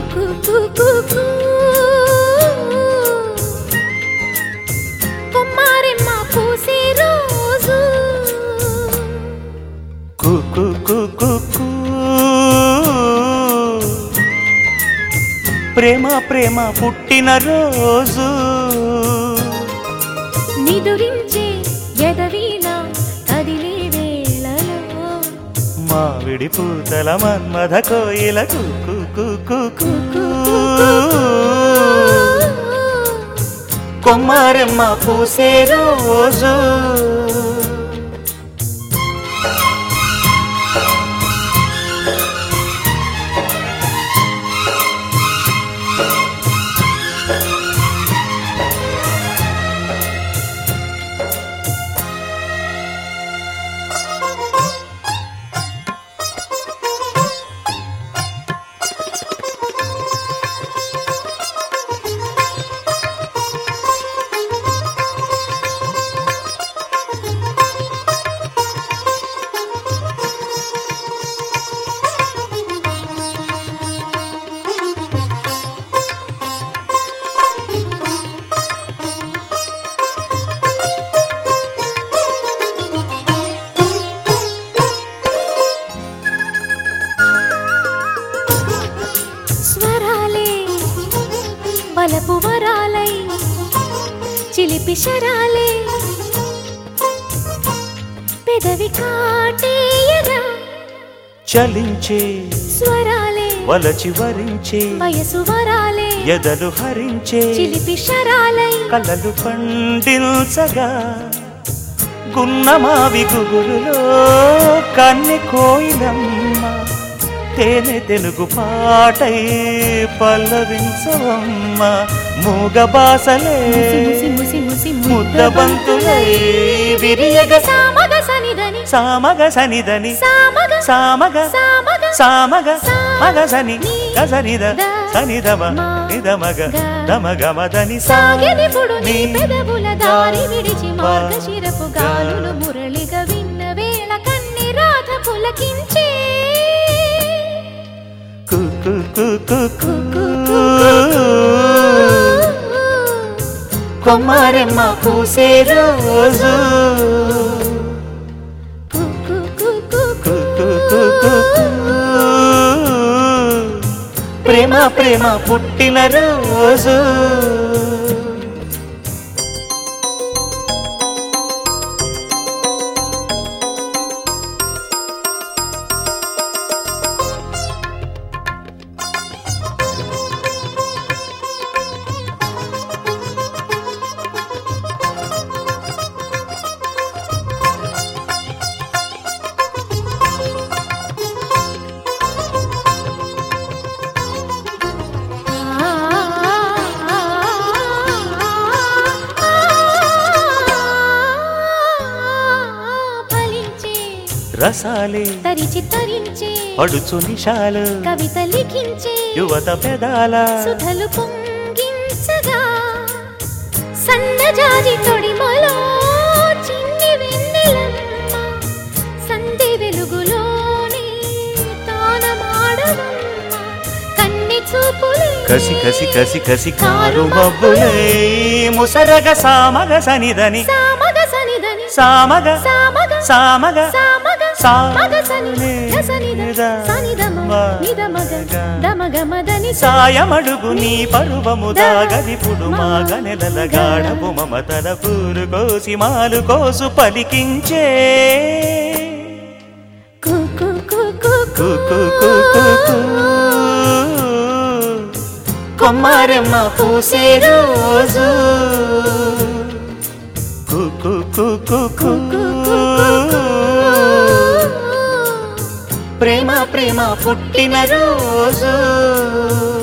కు కు కు కు. కొమ్మారెమ్మ పూసే రోజు కు కు కు కు కు. ప్రేమ ప్రేమ పుట్టిన రోజు నిదురించే ఎదవీణ కదిలే వేళలో మావిడి పూతల మన్మథ కోయిల కు కు కు కు కు. కు కు కు కొమ్మారెమ్మ పూసే రోజు స్వరాలే బలపు వరాలై చిలిపి శరాలే పెదవి కాటేయగా చలించే స్వరాలే వలచి వరించే వయసు వరాలే ఎదలు హరించే చిలిపి శరాలై కలలు పండించగా గున్నమావి గుగులులో కన్నె కోయిలమ్మ తేనె తెలుగు పాటై పల్లవించవమ్మ మూగ బాసలే ముసి ముసి ముసి ముద్దబంతులై విరియగ సామగ సనిదని సామగ సనిదని సామగ సామగ సామగ సామగ సా మగ సని నీ గసనిద ద సనిదమ మా నిదమగ గ దమగమదని సాగెదిపుడు నీ నీ పెదవుల దారి విడిచి మా మార్గశిరపు గాలులు మురళిగా విన్న వేళ కన్ని రాధ పులకించే కు కు కు కు కు కు కు కు కొమ్మారెమ్మ పూసే రోజు కు కు కు కు కు కు కు కు కు. ప్రేమ ప్రేమ పుట్టిన రోజు ఫలించే రసాలే తరిచి తరించే పడుచు నిషాలు కవిత లిఖించే యువత పెదాల సుధలు పొంగించగా సన్నజాజి తొడిమలో చిన్ని వెన్నెలమ్మ సంధి వెలుగులోని తానమాడవమ్మ కన్ని చూపులే కసి కసి కసి కసి కారు మబ్బులై ముసరగ సామగ సనిదని సామగ సనిదని సామగ సామగ సామగ సామగ సా మగ సని సనిద సనిదమ నిదమగ దమగమదని సాయమడుగు నీ పరువము దాగదిపుడు మాగ నెలల గాఢపు మమతల పూరు కోసి మాలు కోసు పలికించే కు కు కు కు కు కు కు కు కు. కొమ్మారెమ్మ పూసే రోజు కు కు కు కు కు. ప్రేమ ప్రేమ పుట్టిన రోజు